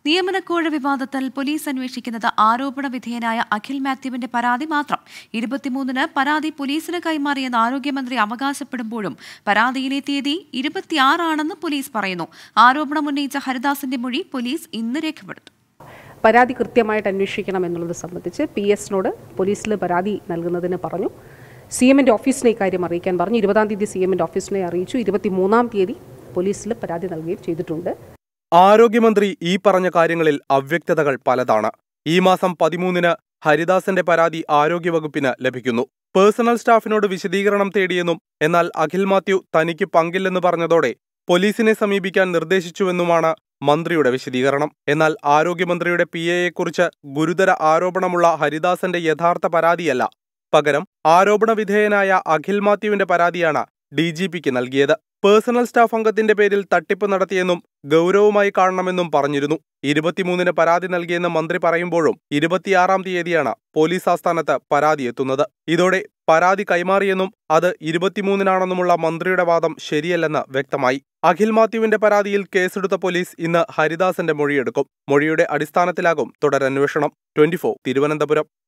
നിയമനക്കോഴ വിവാദത്തിൽ പോലീസ് അന്വേഷിക്കുന്നത് ആരോപണ വിധേയനായ അഖിൽ മാത്യുവിന്റെ പരാതി മാത്രം ഇരുപത്തിമൂന്നിന് പരാതി പോലീസിന് കൈമാറിയെന്ന് ആരോഗ്യമന്ത്രി അവകാശപ്പെടുമ്പോഴും പരാതിയിലെ തീയതി ഇരുപത്തിയാറാണെന്ന് പോലീസ് പറയുന്നു ആരോപണം ഉന്നയിച്ച ഹരിദാസിന്റെ മൊഴി പോലീസ് ഇന്ന് രേഖപ്പെടുത്തും പരാതി കൃത്യമായിട്ട് അന്വേഷിക്കണം എന്നുള്ളത് സംബന്ധിച്ച് പി എസിനോട് പോലീസിൽ പരാതി നൽകുന്നതിന് പറഞ്ഞു സി എമ്മിൻ്റെ ഓഫീസിനെ ഇക്കാര്യം അറിയിക്കാൻ പറഞ്ഞു ഇരുപതാം തീയതി സി എമ്മിൻ്റെ ഓഫീസിനെ അറിയിച്ചു ഇരുപത്തിമൂന്നാം തീയതി പോലീസിൽ പരാതി നൽകുകയും ചെയ്തിട്ടുണ്ട് ആരോഗ്യമന്ത്രി ഈ പറഞ്ഞ കാര്യങ്ങളിൽ അവ്യക്തതകൾ പലതാണ് ഈ മാസം പതിമൂന്നിന് ഹരിദാസന്റെ പരാതി ആരോഗ്യവകുപ്പിന് ലഭിക്കുന്നു പേഴ്സണൽ സ്റ്റാഫിനോട് വിശദീകരണം തേടിയെന്നും എന്നാൽ അഖിൽ മാത്യു തനിക്ക് പങ്കില്ലെന്ന് പറഞ്ഞതോടെ പോലീസിനെ സമീപിക്കാൻ നിർദ്ദേശിച്ചുവെന്നുമാണ് മന്ത്രിയുടെ വിശദീകരണം എന്നാൽ ആരോഗ്യമന്ത്രിയുടെ പി എയെക്കുറിച്ച് ഗുരുതര ആരോപണമുള്ള ഹരിദാസന്റെ യഥാർത്ഥ പരാതിയല്ല പകരം ആരോപണ വിധേയനായ അഖിൽ മാത്യുവിന്റെ പരാതിയാണ് ഡി ജി പിക്ക് നൽകിയത് പേഴ്സണൽ സ്റ്റാഫ് അംഗത്തിന്റെ പേരിൽ തട്ടിപ്പ് നടത്തിയെന്നും ഗൗരവമായി കാണണമെന്നും പറഞ്ഞിരുന്നു ഇരുപത്തിമൂന്നിന് പരാതി നൽകിയെന്ന് മന്ത്രി പറയുമ്പോഴും ഇരുപത്തിയാറാം തീയതിയാണ് പോലീസ് ആസ്ഥാനത്ത് പരാതി എത്തുന്നത് ഇതോടെ പരാതി കൈമാറിയെന്നും അത് ഇരുപത്തിമൂന്നിനാണെന്നുമുള്ള മന്ത്രിയുടെ വാദം ശരിയല്ലെന്ന് വ്യക്തമായി അഖിൽ മാത്യുവിന്റെ പരാതിയിൽ കേസെടുത്ത പോലീസ് ഇന്ന് ഹരിദാസന്റെ മൊഴിയെടുക്കും മൊഴിയുടെ അടിസ്ഥാനത്തിലാകും തുടരന്വേഷണം ട്വന്റി തിരുവനന്തപുരം